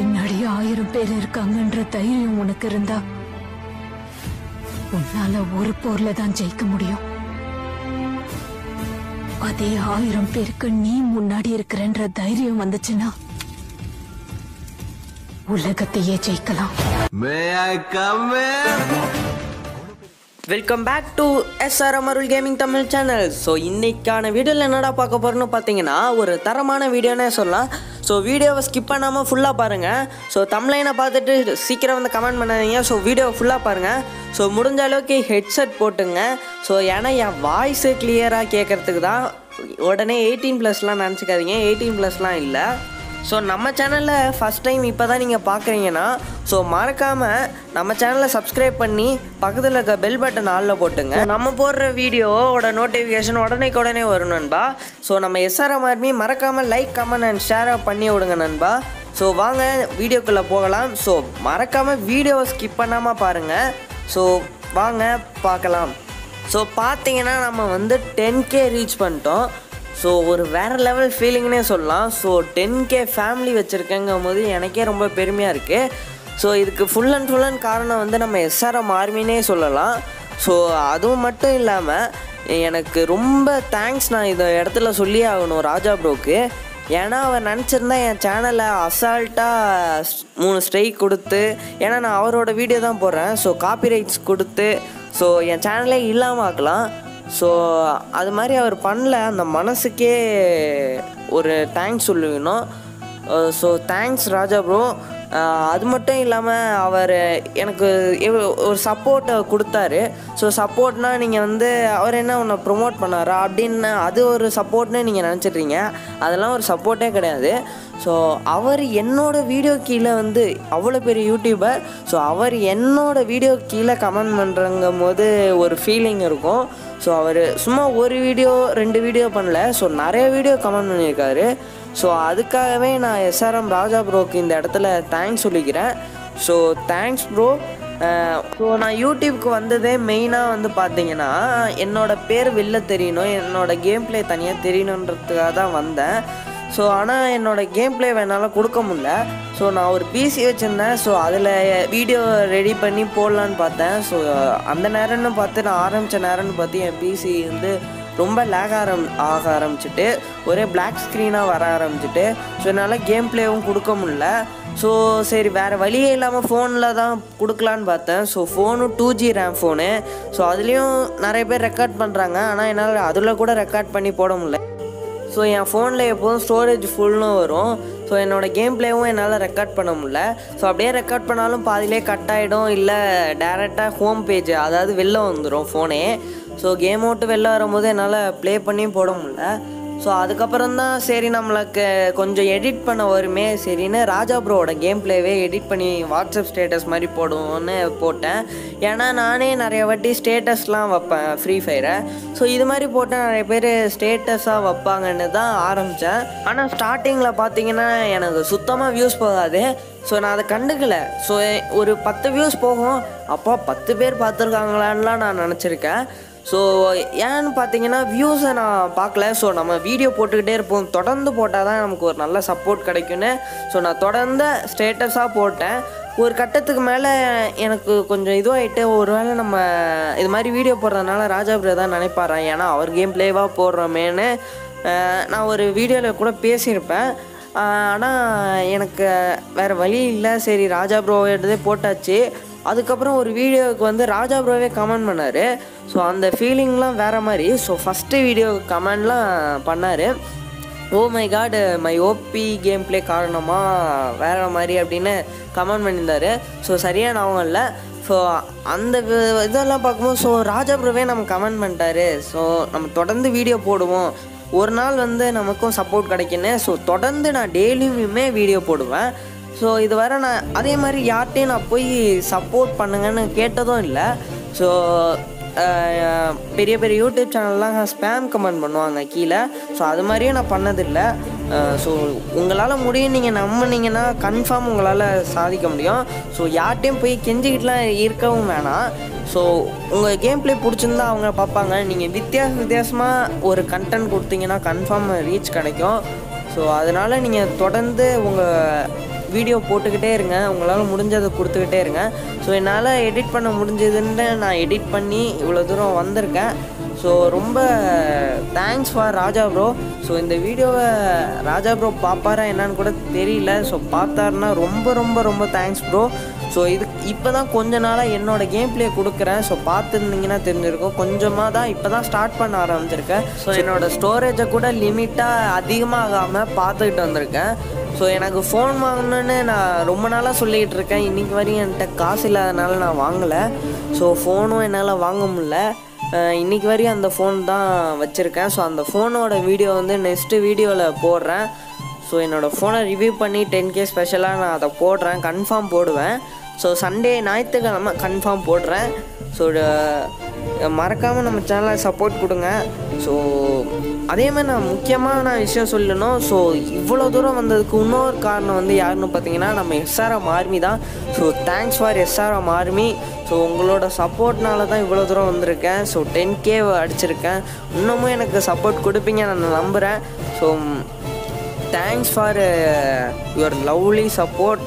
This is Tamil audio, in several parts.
பின்னாடி ஆயிரம் பேர் இருக்காங்கன்ற தைரியம் உனக்கு இருந்தா உன்னால ஒரு போர்ல தான் ஜெயிக்க முடியும் அதே ஆயிரம் பேருக்கு நீ முன்னாடி இருக்கிறன்ற தைரியம் வந்துச்சுன்னா உலகத்தையே ஜெயிக்கலாம் May I come in? Welcome back to SRM Arul gaming Tamil channel so இன்னைக்கான வீடியோவில் என்னடா பார்க்க போகிறோன்னு பார்த்தீங்கன்னா ஒரு தரமான வீடியோனே சொல்லலாம் ஸோ வீடியோவை ஸ்கிப் பண்ணாமல் ஃபுல்லாக பாருங்கள் ஸோ தமிழைனை பார்த்துட்டு சீக்கிரம் வந்து கமெண்ட் பண்ணாதீங்க ஸோ வீடியோவை ஃபுல்லாக பாருங்கள் ஸோ முடிஞ்ச அளவுக்கு ஹெட்செட் போட்டுங்க ஸோ ஏன்னா என் வாய்ஸு கிளியராக கேட்குறதுக்கு தான் உடனே எயிட்டீன் ப்ளஸ்லாம் நினச்சிக்காதீங்க எயிட்டீன் ப்ளஸ்லாம் இல்லை ஸோ நம்ம சேனலில் ஃபஸ்ட் டைம் இப்போ தான் நீங்கள் பார்க்குறீங்கன்னா ஸோ மறக்காமல் நம்ம சேனலை சப்ஸ்கிரைப் பண்ணி பக்கத்தில் இருக்க பெல் பட்டன் ஆளில் போட்டுங்க நம்ம போடுற வீடியோவோட நோட்டிஃபிகேஷன் உடனே உடனே வரும் நண்பா ஸோ நம்ம எஸ்ஆர்எம் ஆர்மி மறக்காமல் லைக் கமெண்ட் அண்ட் ஷேர் பண்ணி விடுங்க நண்பா ஸோ வாங்க வீடியோக்குள்ளே போகலாம் ஸோ மறக்காமல் வீடியோவை ஸ்கிப் பண்ணாமல் பாருங்கள் ஸோ வாங்க பார்க்கலாம் ஸோ பார்த்தீங்கன்னா நம்ம வந்து டென் கே ரீச் பண்ணிட்டோம் ஸோ ஒரு வேறு லெவல் ஃபீலிங்னே சொல்லலாம் ஸோ டென் கே ஃபேமிலி வச்சுருக்கேங்கும் போது எனக்கே ரொம்ப பெருமையாக இருக்குது ஸோ இதுக்கு ஃபுல் அண்ட் ஃபுல் அண்ட் காரணம் வந்து நம்ம எஸ்ஆர்எம் ஆர்மினே சொல்லலாம் ஸோ அதுவும் மட்டும் இல்லாமல் எனக்கு ரொம்ப தேங்க்ஸ் நான் இந்த இடத்துல சொல்லி ஆகணும் ராஜா ப்ரோக்கு ஏன்னா அவன் நினச்சிருந்தா என் சேனலை அசால்ட்டாக மூணு ஸ்ட்ரைக் கொடுத்து ஏன்னா நான் அவரோட வீடியோ தான் போடுறேன் ஸோ காப்பிரைட்ஸ் கொடுத்து ஸோ என் சேனலே இல்லாமல் ஆக்கலாம் ஸோ அது மாதிரி அவர் பண்ணல அந்த மனசுக்கே ஒரு தேங்க்ஸ் சொல்லுவணும் ஸோ தேங்க்ஸ் ராஜா ப்ரோ அது மட்டும் இல்லாமல் அவர் எனக்கு எவ்வ- ஒரு சப்போர்ட்டை கொடுத்தாரு ஸோ சப்போர்ட்னா நீங்கள் வந்து அவர் என்ன உன்னை ப்ரொமோட் பண்ணாரா அப்படின்னு அது ஒரு சப்போர்ட்னு நீங்கள் நினச்சிட்றீங்க அதெல்லாம் ஒரு சப்போர்ட்டே கிடையாது ஸோ அவர் என்னோட வீடியோ கீழே வந்து அவ்வளோ பெரிய யூடியூபர் ஸோ அவர் என்னோட வீடியோ கீழே கமெண்ட் பண்ணுறங்கும் போது ஒரு ஃபீலிங் இருக்கும் ஸோ அவர் சும்மா ஒரு வீடியோ ரெண்டு வீடியோ பண்ணல ஸோ நிறைய வீடியோ கமெண்ட் பண்ணியிருக்காரு ஸோ அதுக்காகவே நான் எஸ்ஆர்எம் ராஜா ப்ரோக்கு இந்த இடத்துல தேங்க்ஸ் சொல்லிக்கிறேன் ஸோ தேங்க்ஸ் ப்ரோ ஸோ நான் யூடியூப்க்கு வந்ததே மெயினாக வந்து பார்த்தீங்கன்னா என்னோட பேர் வெளில தெரியணும் என்னோட கேம் ப்ளே தனியாக தெரியணுன்றதுக்காக தான் வந்தேன் ஸோ ஆனால் என்னோட கேம் ப்ளே என்னால் கொடுக்க முடியல ஸோ நான் ஒரு பிசி வச்சுருந்தேன் ஸோ அதில் வீடியோ ரெடி பண்ணி போடலான்னு பார்த்தேன் ஸோ அந்த நேரம்னு பார்த்து நான் ஆரம்பித்த நேரம்னு பார்த்து என் பிசி வந்து ரொம்ப லேக் ஆரம் ஆக ஆரம்பிச்சிட்டு ஒரே Black ஸ்க்ரீனாக வர ஆரம்பிச்சிட்டு ஸோ என்னால் கேம் ப்ளேவும் கொடுக்க முடியல ஸோ சரி வேறு வழியே இல்லாமல் ஃபோனில் தான் கொடுக்கலான்னு பார்த்தேன் ஸோ ஃபோனும் two G RAM phone so அதுலேயும் நிறைய பேர் ரெக்கார்ட் பண்ணுறாங்க ஆனால் என்னால் அதில் கூட ரெக்கார்ட் பண்ணி போட முடியல ஸோ என் ஃபோனில் எப்போதும் ஸ்டோரேஜ் ஃபுல்னு வரும் ஸோ என்னோடய கேம் ப்ளேவும் என்னால் ரெக்கார்ட் பண்ண முடியல ஸோ அப்படியே ரெக்கார்ட் பண்ணாலும் பாதியிலே கட் ஆகிடும் இல்லை டேரெக்டாக ஹோம் பேஜ் அதாவது வெளில வந்துடும் ஃபோனே ஸோ கேம் விட்டு வெளில வரும்போது என்னால் ப்ளே பண்ணி போட முடியல ஸோ அதுக்கப்புறம் தான் சரி நம்மளுக்கு கொஞ்சம் எடிட் பண்ண வருமே சரின்னு ராஜா ப்ரோவோட கேம் ப்ளேவே எடிட் பண்ணி வாட்ஸ்அப் ஸ்டேட்டஸ் மாதிரி போடுவோன்னு போட்டேன் ஏன்னா நானே நிறைய வாட்டி ஸ்டேட்டஸ்லாம் வைப்பேன் ஃப்ரீ ஃபயரை ஸோ இது மாதிரி போட்டால் நிறைய பேர் ஸ்டேட்டஸாக வைப்பாங்கன்னு தான் ஆரம்பித்தேன் ஆனால் ஸ்டார்டிங்கில் பார்த்தீங்கன்னா எனக்கு சுத்தமாக வியூஸ் போகாது ஸோ நான் அதை கண்டுக்கல ஸோ ஒரு பத்து வியூஸ் போகும் அப்போ பத்து பேர் பார்த்துருக்காங்களான்லாம் நான் நினச்சிருக்கேன் ஸோ ஏன்னு பார்த்தீங்கன்னா வியூஸை நான் பார்க்கல ஸோ நம்ம வீடியோ போட்டுக்கிட்டே இருப்போம் தொடர்ந்து போட்டால் தான் நமக்கு ஒரு நல்ல சப்போர்ட் கிடைக்கும்னு ஸோ நான் தொடர்ந்து ஸ்டேட்டஸாக போட்டேன் ஒரு கட்டத்துக்கு மேலே எனக்கு கொஞ்சம் இதுவாகிட்டு ஒருவேளை நம்ம இது மாதிரி வீடியோ போடுறதுனால ராஜா பிரே தான் நினைப்பாரான் ஏன்னா அவர் கேம் ப்ளேவாக போடுறோமேன்னு அஹ், நான் ஒரு வீடியோவில் கூட பேசியிருப்பேன் ஆனால் எனக்கு வேறு வழி இல்லை சரி ராஜா ப்ரோ எடுத்தே போட்டாச்சு அதுக்கப்புறம் ஒரு வீடியோவுக்கு வந்து ராஜா ப்ரோவே கமெண்ட் பண்ணார் ஸோ அந்த ஃபீலிங்லாம் வேறு மாதிரி ஸோ ஃபஸ்ட்டு வீடியோ கமெண்ட்லாம் பண்ணார் oh my God my OP game play காரணமாக வேறு மாதிரி அப்படின்னு கமெண்ட் பண்ணியிருந்தாரு ஸோ சரியாக ஞாபகம் இல்லை ஸோ அந்த வி- இதெல்லாம் பார்க்கும்போது ஸோ ராஜா ப்ரோவே நம்ம கமெண்ட் பண்ணிட்டாரு ஸோ நம்ம தொடர்ந்து வீடியோ போடுவோம் ஒரு நாள் வந்து நமக்கும் சப்போர்ட் கிடைக்குன்னு ஸோ தொடர்ந்து நான் டெய்லியுமே வீடியோ போடுவேன் ஸோ இது வர நான் அதே மாதிரி யார்கிட்டையும் நான் போய் சப்போர்ட் பண்ணுங்கன்னு கேட்டதும் இல்லை ஸோ பெரிய பெரிய யூடியூப் சேனல்லாம் ஸ்பேம் கமெண்ட் பண்ணுவாங்க கீழே ஸோ அது மாதிரியும் நான் பண்ணதில்லை ஸோ உங்களால் முடியும் நீங்கள் நம்பினீங்கன்னா கன்ஃபார்ம் உங்களால் சாதிக்க முடியும் ஸோ யார்கிட்டையும் போய் கெஞ்சிக்கிட்டுலாம் இருக்கவும் வேணாம் ஸோ உங்கள் கேம் ப்ளே பிடிச்சிருந்தா அவங்க பார்ப்பாங்க நீங்கள் வித்தியாச வித்தியாசமாக ஒரு கண்டென்ட் கொடுத்தீங்கன்னா கன்ஃபார்ம் ரீச் கிடைக்கும் ஸோ அதனால் நீங்கள் தொடர்ந்து உங்கள் வீடியோ போட்டுக்கிட்டே இருங்க உங்களால் முடிஞ்சதை கொடுத்துக்கிட்டே இருங்க ஸோ என்னால் எடிட் பண்ண முடிஞ்சதுன்னு நான் எடிட் பண்ணி இவ்வளோ தூரம் வந்திருக்கேன் ஸோ ரொம்ப thanks for Raja bro so இந்த வீடியோவை ராஜா ப்ரோ பார்ப்பாரா என்னன்னு கூட தெரியல ஸோ பார்த்தாருன்னா ரொம்ப ரொம்ப ரொம்ப தேங்க்ஸ் ப்ரோ ஸோ இது இப்போ தான் கொஞ்ச நாளாக என்னோட கேம் ப்ளே கொடுக்குறேன் ஸோ பார்த்துருந்தீங்கன்னா தெரிஞ்சிருக்கும் கொஞ்சமாக தான் இப்போ தான் ஸ்டார்ட் பண்ண ஆரம்பிச்சிருக்கேன் ஸோ என்னோட ஸ்டோரேஜை கூட லிமிட்டாக அதிகமாகாமல் பார்த்துக்கிட்டு வந்திருக்கேன் ஸோ எனக்கு ஃபோன் வாங்கணுன்னு நான் ரொம்ப நாளாக சொல்லிக்கிட்டு இருக்கேன் இன்றைக்கி வரையும் என்கிட்ட காசு இல்லாதனால நான் வாங்கலை ஸோ ஃபோனும் என்னால் வாங்க முடியல அஹ் இன்னைக்கு வரையும் அந்த ஃபோன் தான் வச்சுருக்கேன் ஸோ அந்த ஃபோனோட வீடியோ வந்து நெக்ஸ்ட்டு வீடியோவில் போடுறேன் ஸோ என்னோடய ஃபோனை ரிவ்யூ பண்ணி டென் கே ஸ்பெஷலாக நான் அதை போடுறேன் கன்ஃபார்ம் போடுவேன் ஸோ சண்டே ஞாயிற்றுக்கிழமை கன்ஃபார்ம் போடுறேன் ஸோ மறக்காமல் நம்ம சேனலை சப்போர்ட் கொடுங்க ஸோ அதே மாதிரி நான் முக்கியமான விஷயம் சொல்லணும் ஸோ இவ்வளோ தூரம் வந்ததுக்கு இன்னொரு காரணம் வந்து யாருன்னு பார்த்தீங்கன்னா நம்ம எஸ்ஆர்எம் ஆர்மி தான் so thanks for SRM army so உங்களோட சப்போர்ட்னால தான் இவ்வளோ தூரம் வந்திருக்கேன் ஸோ டென் கே அடிச்சிருக்கேன் இன்னமும் எனக்கு சப்போர்ட் கொடுப்பீங்க நான் நம்புகிறேன் so thanks for your lovely support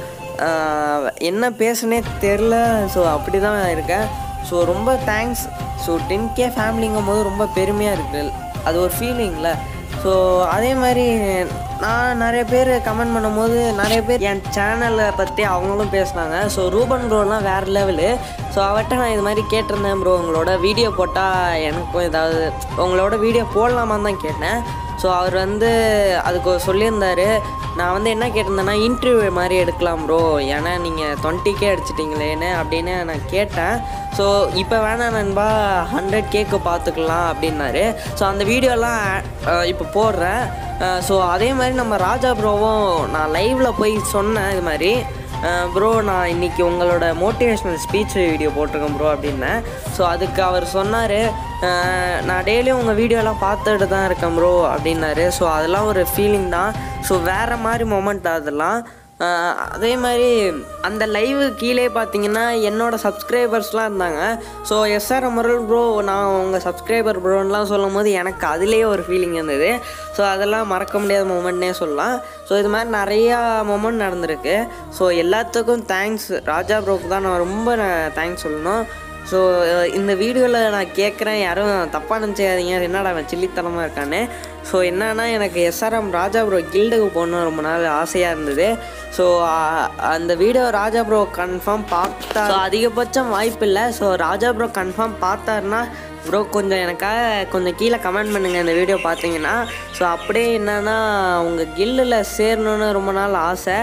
என்ன பேசுனே தெரில ஸோ அப்படி தான் இருக்கேன் ஸோ ரொம்ப தேங்க்ஸ் ஸோ டென் கே ஃபேமிலிங்கும் போது ரொம்ப பெருமையாக இருக்குது அது ஒரு ஃபீலிங்கில் ஸோ அதே மாதிரி நான் நிறைய பேர் கமெண்ட் பண்ணும்போது நிறைய பேர் என் சேனலை பற்றி அவங்களும் பேசுனாங்க ஸோ ரூபன் ப்ரோலாம் வேறு லெவலு ஸோ அவர்கிட்ட நான் இது மாதிரி கேட்டிருந்தேன் ப்ரோ உங்களோட வீடியோ போட்டால் எனக்கும் ஏதாவது உங்களோட வீடியோ போடலாமான்னு தான் கேட்டேன் ஸோ அவர் வந்து அதுக்கு சொல்லியிருந்தாரு நான் வந்து என்ன கேட்டிருந்தேன்னா இன்டர்வியூ மாதிரி எடுக்கலாம் ப்ரோ ஏன்னா நீங்கள் டுவெண்ட்டி கே அடிச்சிட்டிங்களேன்னு அப்படின்னு நான் கேட்டேன் ஸோ இப்போ வேணாம் நண்பா ஹண்ட்ரட் கேக்கு பார்த்துக்கலாம் அப்படின்னாரு ஸோ அந்த வீடியோலாம் இப்போ போடுறேன் ஸோ அதே மாதிரி நம்ம ராஜா ப்ரோவும் நான் லைவில் போய் சொன்னேன் இது மாதிரி ப்ரோ நான் இன்னைக்கு உங்களோட மோட்டிவேஷ்னல் ஸ்பீச் வீடியோ போட்டிருக்கேன் ப்ரோ அப்படின்னேன் ஸோ அதுக்கு அவர் சொன்னார் நான் டெய்லியும் உங்கள் வீடியோலாம் பார்த்துட்டு தான் இருக்கேன் ப்ரோ அப்படின்னாரு ஸோ அதெல்லாம் ஒரு ஃபீலிங் தான் ஸோ வேறு மாதிரி மொமெண்ட் அதெல்லாம் அஹ் அதே மாதிரி அந்த லைவ் கீழே பார்த்தீங்கன்னா என்னோட சப்ஸ்கிரைபர்ஸ்லாம் இருந்தாங்க ஸோ எஸ்ஆர் அமரல் ப்ரோ நான் உங்கள் சப்ஸ்கிரைபர் ப்ரோன்லாம் சொல்லும் போது எனக்கு அதுலேயே ஒரு ஃபீலிங் இருந்தது ஸோ அதெல்லாம் மறக்க முடியாத மூமெண்ட்னே சொல்லலாம் ஸோ இது மாதிரி நிறையா மூமெண்ட் நடந்திருக்கு ஸோ எல்லாத்துக்கும் தேங்க்ஸ் ராஜா ப்ரோக்கு தான் நான் ரொம்ப தேங்க்ஸ் சொல்லணும் ஸோ இந்த வீடியோவில் நான் கேட்குறேன் யாரும் தப்பாக நினச்சிக்காதீங்க என்னடா அவன் சில்லித்தனமாக இருக்கான்னு ஸோ என்னன்னா எனக்கு எஸ்ஆர்எம் ராஜா ப்ரோ கில்டுக்கு போகணும் ரொம்ப நாள் ஆசையாக இருந்தது ஸோ அந்த வீடியோ ராஜா ப்ரோ கன்ஃபார்ம் பார்த்தா so, அதிகபட்சம் வாய்ப்பு இல்லை ஸோ ராஜா ப்ரோ கன்ஃபார்ம் பார்த்தாருன்னா ப்ரோ கொஞ்சம் எனக்காக கொஞ்சம் கீழே கமெண்ட் பண்ணுங்கள் இந்த வீடியோ பார்த்தீங்கன்னா ஸோ அப்படியே என்னன்னா உங்கள் கில்லில் சேரணுன்னு ரொம்ப நாள் ஆசை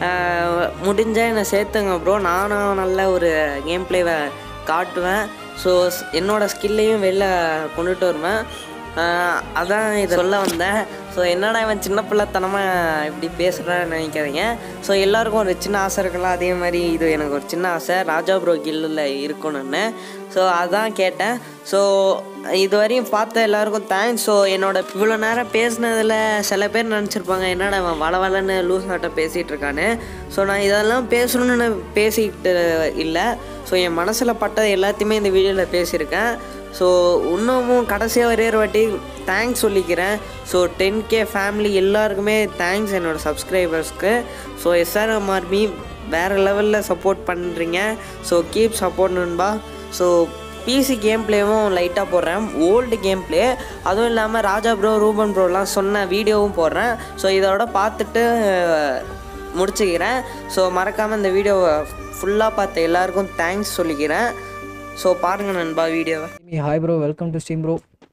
முடிஞ்சால் என்னை சேர்த்துங்க ப்ரோ நானும் நல்ல ஒரு கேம் பிளேவை காட்டுவேன் ஸோ என்னோடய ஸ்கில்லையும் வெளில கொண்டுட்டு வருவேன் ஆஹ் அதான் இதை சொல்ல வந்தேன் ஸோ என்னடா இவன் சின்ன பிள்ளைத்தனமாக இப்படி பேசுகிறான்னு நினைக்காதீங்க ஸோ எல்லாருக்கும் ஒரு சின்ன ஆசை இருக்கலாம் அதே மாதிரி இது எனக்கு ஒரு சின்ன ஆசை ராஜா ப்ரோ கில்லில் இருக்கணும்னு ஸோ அதான் கேட்டேன் ஸோ இதுவரையும் பார்த்த எல்லாருக்கும் தேங்க்ஸ் ஸோ என்னோட இவ்வளோ நேரம் பேசினதில் சில பேர் நினச்சிருப்பாங்க என்னடா அவன் வள வளன்னு லூஸ் நாட்டை பேசிகிட்டு இருக்கான்னு ஸோ நான் இதெல்லாம் பேசணும்னு பேசிக்கிட்டு இல்லை ஸோ என் மனசில் பட்டது எல்லாத்தையுமே இந்த வீடியோவில் பேசியிருக்கேன் ஸோ இன்னமும் கடைசியாக ஒரே ஒரு வாட்டி தேங்க்ஸ் சொல்லிக்கிறேன் ஸோ டென் கே ஃபேமிலி எல்லாருக்குமே தேங்க்ஸ் என்னோடய சப்ஸ்கிரைபர்ஸ்க்கு ஸோ எஸ்ஆர்எம் ஆர்மி வேறு லெவலில் சப்போர்ட் பண்ணுறீங்க ஸோ கீப் சப்போர்ட் நண்பா ஸோ பிசி கேம் பிளேவும் லைட்டாக போடுறேன் ஓல்டு கேம் பிளே அதுவும் இல்லாமல் ராஜா ப்ரோ ரூபன் ப்ரோலாம் சொன்ன வீடியோவும் போடுறேன் ஸோ இதோட பார்த்துட்டு முடிச்சுக்கிறேன் ஸோ மறக்காமல் இந்த வீடியோவை ஃபுல்லாக பார்த்த எல்லாருக்கும் தேங்க்ஸ் சொல்லிக்கிறேன் ஸோ பாருங்கள் நண்பா வீடியோவை hi bro welcome to stream bro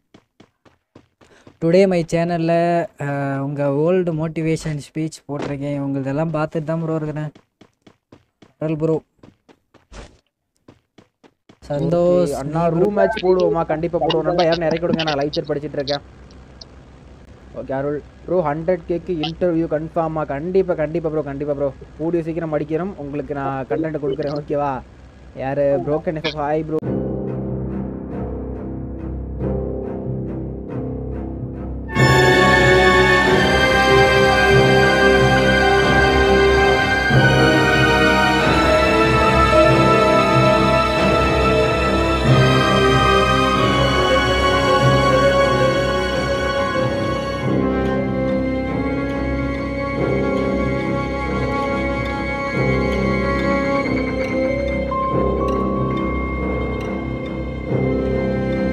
today my சேனலில் உங்கள் ஓல்டு மோட்டிவேஷன் ஸ்பீச் போட்டிருக்கேன் உங்களதெல்லாம் பார்த்துட்டு தான் ப்ரோ இருக்கிறேன் அடல் ப்ரோ சந்தோஷ் அண்ணா ரூம் மேட்ச் போடுவோமா கண்டிப்பாக போடுவோம் நண்பா யாரும் இறக்கி விடுங்க நான் லைச்சர் படிச்சுட்டு இருக்கேன் ஓகே அருள் ப்ரோ ஹண்ட்ரட் கேக்கு இன்டர்வியூ கன்ஃபார்மா கண்டிப்பாக கண்டிப்பாக ப்ரோ கண்டிப்பாக ப்ரோ கூடிய சீக்கிரம் படிக்கிறோம் உங்களுக்கு நான் கண்டென்ட் கொடுக்குறேன் ஓகேவா யார் ப்ரோக்கன் எஃப் ஹாய் ப்ரோ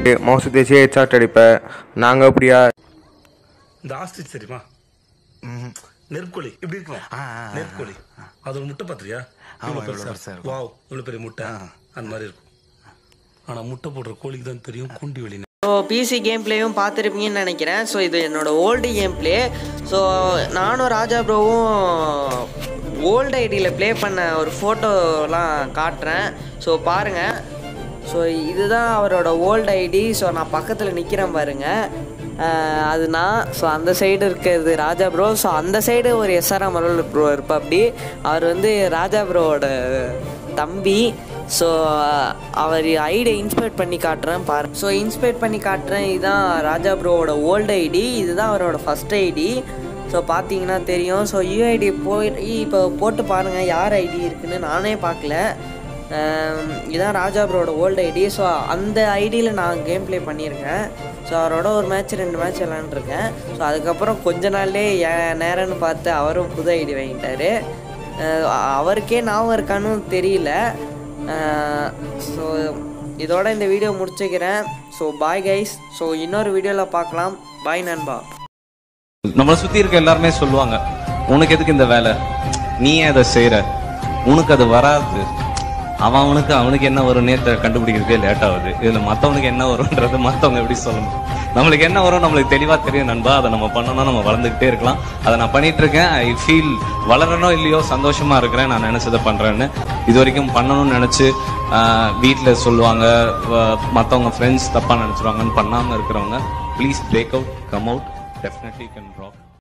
மவுசு தேசிய ஹெட்ஷாட் அடிப்பேன் நாங்கள் அப்படியா இந்த ஆஸ்ட்ரிச் தெரியுமா நெற்கோழி இப்படி இருக்கும் நெற்கோழி அது ஒரு முட்டை பாத்திரியா இவ்வளவு பெருசா வாவ் இவ்வளவு பெரிய முட்டை அந்த மாதிரி இருக்கும் ஆனா முட்டை போடுற கோழிக்கு தான் தெரியும் குண்டி வெளி ஸோ பிசி கேம் பிளேயும் பார்த்துருப்பீங்கன்னு நினைக்கிறேன் ஸோ இது என்னோட ஓல்டு கேம் பிளே ஸோ நானும் ராஜா ப்ரோவும் ஓல்டு ஐடியில் ப்ளே பண்ண ஒரு ஃபோட்டோலாம் காட்டுறேன் ஸோ பாருங்கள் ஸோ இதுதான் அவரோட ஓல்டு ஐடி ஸோ நான் பக்கத்தில் நிற்கிறேன் பாருங்கள் அஹ் அது நான் ஸோ அந்த சைடு இருக்கிறது ராஜா ப்ரோ ஸோ அந்த சைடு ஒரு எஸ்ஆர்எம் அருள் ப்ரோ இருப்பா அப்படி அவர் வந்து ராஜா ப்ரோவோட தம்பி ஸோ அவர் ஐடியை இன்ஸ்பெக்ட் பண்ணி காட்டுறேன் பாரு ஸோ இன்ஸ்பெக்ட் பண்ணி காட்டுறேன் இதுதான் ராஜா ப்ரோவோட ஓல்டு ஐடி இதுதான் அவரோட ஃபஸ்ட் ஐடி ஸோ பார்த்தீங்கன்னா தெரியும் ஸோ யூஐடி போய் இப்போ போட்டு பாருங்கள் யார் ஐடி இருக்குன்னு நானே பார்க்கல ஆம், இதான் ராஜா ப்ரோட ஓல்டு ஐடி ஸோ அந்த ஐடியில் நான் கேம் ப்ளே பண்ணியிருக்கேன் ஸோ அவரோட ஒரு மேட்ச் ரெண்டு மேட்ச் விளாண்டுருக்கேன் ஸோ அதுக்கப்புறம் கொஞ்ச நாள்லே என் நேரம்னு பார்த்து அவரும் புது ஐடி வாங்கிட்டாரு அஹ் அவருக்கே ஞாபகம் இருக்கான்னு தெரியல ஸோ இதோட இந்த வீடியோ முடிச்சுக்கிறேன் ஸோ பாய் கைஸ் ஸோ இன்னொரு வீடியோவில் பார்க்கலாம் பாய் நண்பா நம்மளை சுத்தி இருக்க எல்லாருமே சொல்லுவாங்க உனக்கு எதுக்கு இந்த வேலை நீ ஏன் அதை செய்யற உனக்கு அது வராது அவன் அவனுக்கு அவனுக்கு என்ன வரும்னே தெ- கண்டுபிடிக்கிறதுக்கே லேட் ஆகுது இதுல மத்தவனுக்கு என்ன வரும்ன்றது மத்தவங்க எப்படி சொல்லணும் நம்மளுக்கு என்ன வரும் நம்மளுக்கு தெளிவா தெரியும் நண்பா அதை நம்ம பண்ணணும் நம்ம வளர்ந்துகிட்டே இருக்கலாம் அதை நான் பண்ணிட்டு இருக்கேன் ஐ ஃபீல் வளரணும் இல்லையோ சந்தோஷமா இருக்கிறேன் நான் நினைச்சதை பண்றேன்னு இது வரைக்கும் பண்ணணும்னு நினைச்சு ஆஹ், வீட்ல சொல்லுவாங்க வ- மத்தவங்க ஃப்ரெண்ட்ஸ் தப்பா நினைச்சிருவாங்கன்னு பண்ணாம இருக்கிறவங்க please break out come out definitely can rock